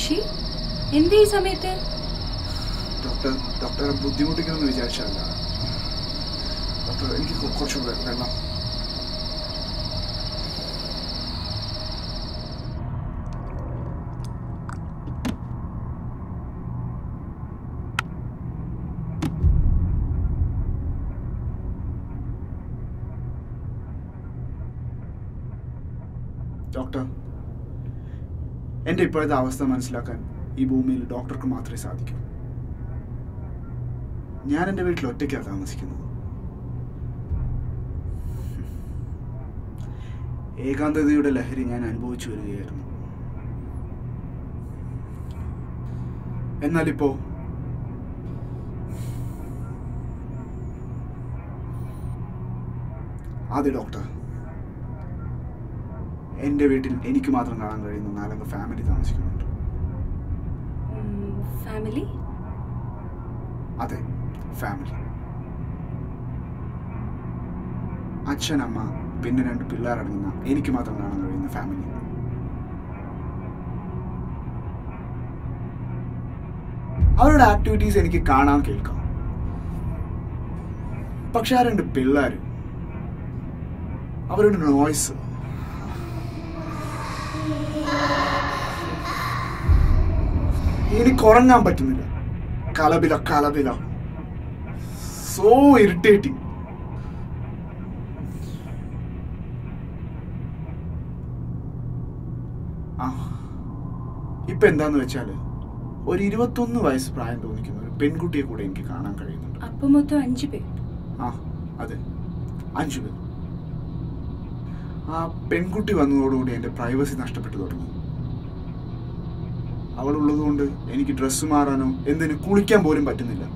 ഋഷി എന്താ ഈ സമയത്ത് ഡോക്ടർ ഡോക്ടറെ ബുദ്ധിമുട്ടിക്കണമെന്ന് വിചാരിച്ചല്ല ഡോക്ടർ എനിക്ക് കൊ- കുറച്ച് വെ- വെള്ളം ഡോക്ടർ എൻ്റെ ഇപ്പോഴത്തെ അവസ്ഥ മനസ്സിലാക്കാൻ ഈ ഭൂമിയിൽ ഡോക്ടർക്ക് മാത്രമേ സാധിക്കൂ ഞാൻ എൻ്റെ വീട്ടിൽ ഒറ്റയ്ക്കാണ് താമസിക്കുന്നത് ഏകാന്തതയുടെ ലഹരി ഞാൻ അനുഭവിച്ചു വരികയായിരുന്നു എന്നാലിപ്പോ അതെ ഡോക്ടർ എൻ്റെ വീട്ടിൽ എനിക്ക് മാത്രം കാണാൻ കഴിയുന്ന നാലംഗ ഫാമിലി താമസിക്കുന്നുണ്ട് ഫാമിലി അതെ ഫാമിലി അച്ഛൻ അമ്മ പിന്നെ രണ്ട് പിള്ളേരടങ്ങുന്ന എനിക്ക് മാത്രം കാണാൻ കഴിയുന്ന ഫാമിലി അവരുടെ ആക്ടിവിറ്റീസ് എനിക്ക് കാണാൻ കേൾക്കാം പക്ഷെ ആ രണ്ട് പിള്ളേർ അവരുടെ നോയ്സ് എനിക്ക് ഉറങ്ങാൻ പറ്റുന്നില്ല കലബില കലബില സോ ഇറിറ്റേറ്റിംഗ് ആ ഇപ്പൊ എന്താന്ന് വെച്ചാല് ഒരു ഇരുപത്തൊന്ന് വയസ്സ് പ്രായം തോന്നിക്കുന്ന ഒരു പെൺകുട്ടിയെ കൂടെ എനിക്ക് കാണാൻ കഴിയുന്നുണ്ട് അപ്പൊ മൊത്തം അഞ്ചു പേർ ആ അതെ അഞ്ചു പേർ ആ പെൺകുട്ടി വന്നതോടുകൂടി എൻ്റെ പ്രൈവസി നഷ്ടപ്പെട്ടു തുടങ്ങി അവളുള്ളതുകൊണ്ട് എനിക്ക് ഡ്രസ്സ് മാറാനോ എന്തിനു കുളിക്കാൻ പോലും പറ്റുന്നില്ല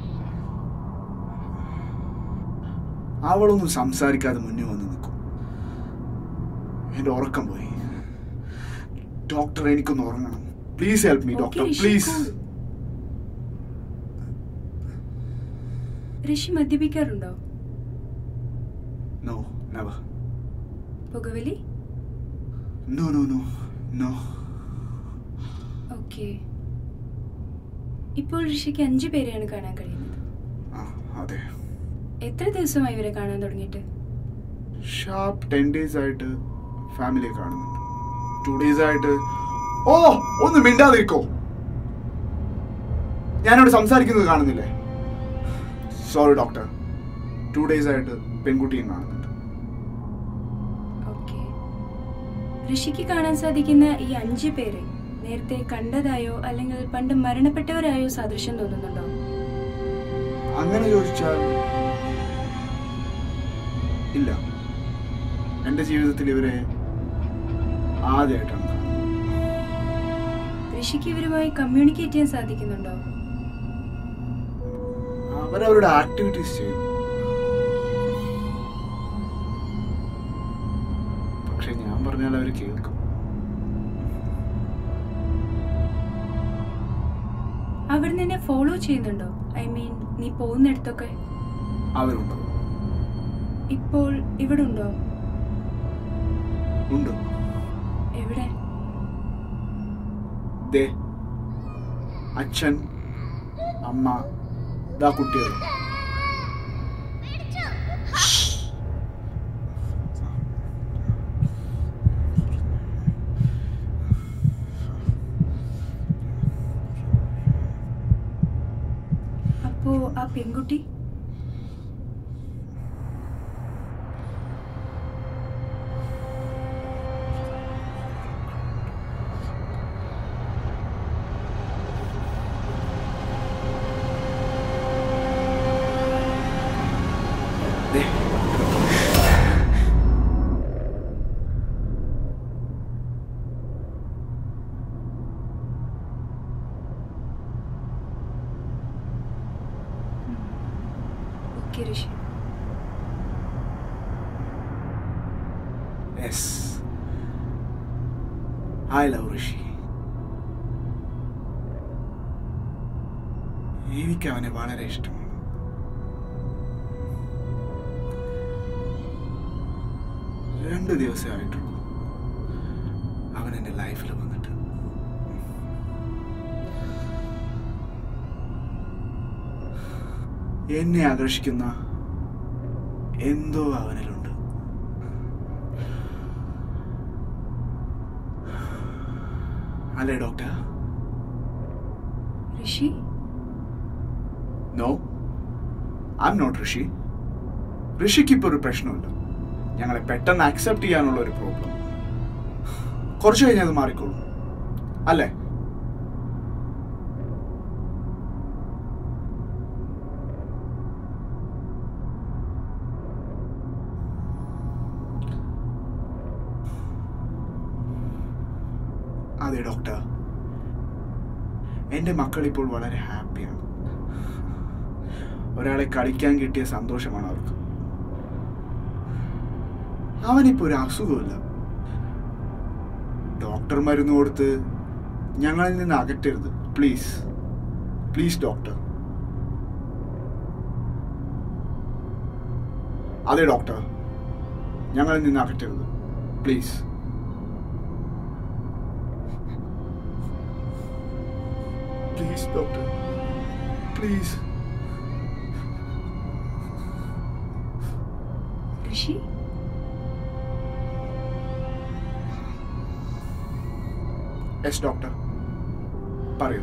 അവളൊന്നും സംസാരിക്കാതെ മുന്നേ വന്ന് നിൽക്കും എൻ്റെ ഉറക്കം പോയി ഡോക്ടർ എനിക്കൊന്ന് ഉറങ്ങണം please help me doctor Okay, Rishi, please cool. Rishi മദ്യപിക്കാറുണ്ടോ നോ നെവർ പുകവലി no no no no okay ഇപ്പോൾ ഋഷിക്ക് അഞ്ചു പേരെയാണ് കാണാൻ കഴിയുന്നത് ആ അതെ എത്ര ദിവസമായി ഇവരെ കാണാൻ തുടങ്ങിയിട്ട് ഷാർപ്പ് ടെൻ ഡേയ്സ് ആയിട്ട് ഫാമിലിയെ കാണുന്നുണ്ട് ടു ഡേയ്സ് ആയിട്ട് ഓ ഒന്ന് മിണ്ടാതിരിക്കോ ഞാനോട് സംസാരിക്കുന്നത് കാണുന്നില്ലേ സോറി ഡോക്ടർ ടു ഡേയ്സ് ആയിട്ട് പെൺകുട്ടിയും കാണുന്നുണ്ട് ഓക്കെ ഋഷിക്ക് കാണാൻ സാധിക്കുന്ന ഈ അഞ്ചു പേരെ നേരത്തെ കണ്ടതായോ അല്ലെങ്കിൽ പണ്ട് മരണപ്പെട്ടവരായോ സാദൃശ്യം തോന്നുന്നുണ്ടോ അങ്ങനെ ചോദിച്ചാൽ ഇല്ല എൻ്റെ ജീവിതത്തിൽ ഇവരെ ആദ്യമായിട്ടാണ് കാണുന്നത് ഋഷിക്ക് ഇവരുമായി കമ്മ്യൂണിക്കേറ്റ് ചെയ്യാൻ സാധിക്കുന്നുണ്ടോ അവരവരുടെ ആക്ടിവിറ്റീസ് ചെയ്യും പക്ഷെ ഞാൻ പറഞ്ഞാൽ അവർ കേൾക്കും അവർ നിന്നെ ഫോളോ ചെയ്യുന്നുണ്ടോ ഐ മീൻ നീ പോകുന്നിടത്തൊക്കെ അവരുണ്ട് ഇപ്പോൾ ഇവിടെ ഉണ്ടോ ഉണ്ട് എവിടെ ദേ അച്ഛൻ അമ്മ ദാ കുട്ടികൾ അപ്പോ ആ പെൺകുട്ടി ദേ okay Rishi yes I love Rishi എനിക്ക് അവനെ വളരെ ഇഷ്ടമാണ് രണ്ട് ദിവസമേ ആയിട്ടുള്ളൂ അവൻ എൻ്റെ ലൈഫിൽ വന്നിട്ട് എന്നെ ആകർഷിക്കുന്ന എന്തോ അവനിലുണ്ട് അല്ലേ doctor Rishi no I'm not Rishi ഋഷിക്ക് ഇപ്പൊ ഒരു പ്രശ്നമില്ല ഞങ്ങളെ പെട്ടെന്ന് അക്സെപ്റ്റ് ചെയ്യാനുള്ള ഒരു പ്രോബ്ലം കുറച്ച് കഴിഞ്ഞ് അത് മാറിക്കോളും അല്ലേ അതെ ഡോക്ടർ എൻ്റെ മക്കൾ ഇപ്പോൾ വളരെ ഹാപ്പിയാണ് ഒരാളെ കളിക്കാൻ കിട്ടിയ സന്തോഷമാണ് അവർക്ക് അവനിപ്പോ ഒരു അസുഖമില്ല ഡോക്ടർ മരുന്ന് കൊടുത്ത് ഞങ്ങളിൽ നിന്ന് അകറ്റരുത് പ്ലീസ് പ്ലീസ് ഡോക്ടർ അതെ ഡോക്ടർ ഞങ്ങളിൽ നിന്ന് അകറ്റരുത് please please doctor please Rishi yes doctor പറയൂ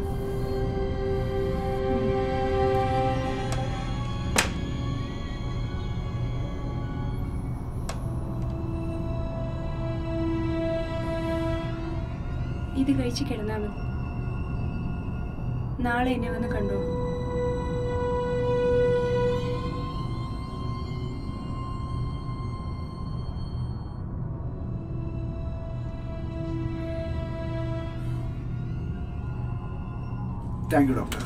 ഇത് കഴിച്ച് കിടന്നാ മതി നാളെ എന്നെ വന്ന് കണ്ടോളൂ താങ്ക് യു ഡോക്ടർ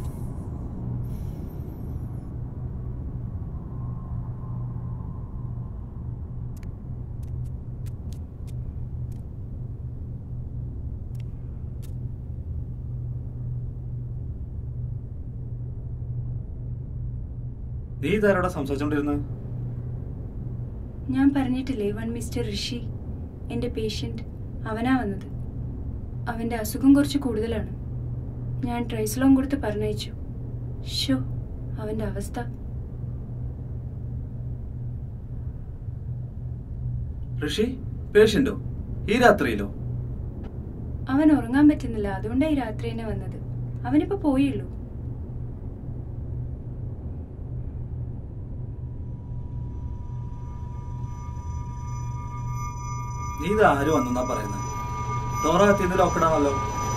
നീ ഇതാരോടാ സംസാരിച്ചോണ്ടിരുന്നത് ഞാൻ പറഞ്ഞിട്ടില്ലേ വൺ മിസ്റ്റർ ഋഷി എൻ്റെ പേഷ്യൻ്റ് അവനാ വന്നത് അവൻ്റെ അസുഖം കുറച്ച് കൂടുതലാണ് ഞാൻ ട്രൈസ്ലോം കൊടുത്ത് പറഞ്ഞയച്ചു ഷോ അവൻ്റെ അവസ്ഥ ഋഷി പേഷ്യന്റോ ഈ രാത്രിയിലോ അവൻ ഉറങ്ങാൻ പറ്റുന്നില്ല അതുകൊണ്ടാണ് ഈ രാത്രി തന്നെ വന്നത് അവനിപ്പോ പോയുള്ളൂ നീ ഇത് ആര് വന്നെന്നാ പറയുന്നത് ഡോറ കത്തിന്ന് ലോക്കഡാണല്ലോ